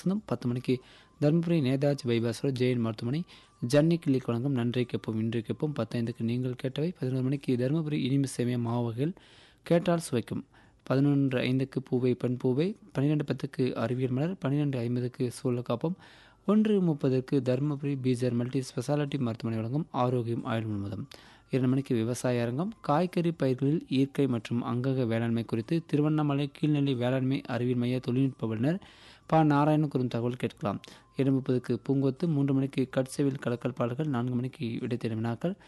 வசந்தம் பத்து மணிக்கு Dharmapuri Netaji bypass road Jain மருத்துவமனை ஜன்னி கிளிக் வழங்கும் நன்றி கேட்போம் இன்று கேட்போம் பத்தைந்துக்கு நீங்கள் கேட்டவை பதினோரு மணிக்கு தருமபுரி இனிமை சேமிய மாவு வகைகள் கேட்டால் சுவைக்கும் பதினொன்று ஐந்துக்கு பூவை பெண் பூவை பன்னிரெண்டு பத்துக்கு அறிவியல் மலர் பன்னிரெண்டு ஐம்பதுக்கு சூழக்காப்பம் ஒன்று முப்பதுக்கு தருமபுரி பீஜர் மல்டி ஸ்பெஷாலிட்டி மருத்துவமனை வழங்கும் ஆரோக்கியம் ஆயுள் முழுவதும் இரண்டு மணிக்கு விவசாய அரங்கம் காய்கறி பயிர்களில் இயற்கை மற்றும் அங்கக வேளாண்மை குறித்து திருவண்ணாமலை கீழ்நிலை வேளாண்மை அறிவியல் மைய தொழில்நுட்ப வல்லுநர் ப நாராயணன் கூறும் தகவல் கேட்கலாம் இரண்டு முப்பதுக்கு பூங்கொத்து மூன்று மணிக்கு கட்செவில் கலக்கல் பாடல்கள் நான்கு மணிக்கு விடைத்தேடும் வினாக்கள்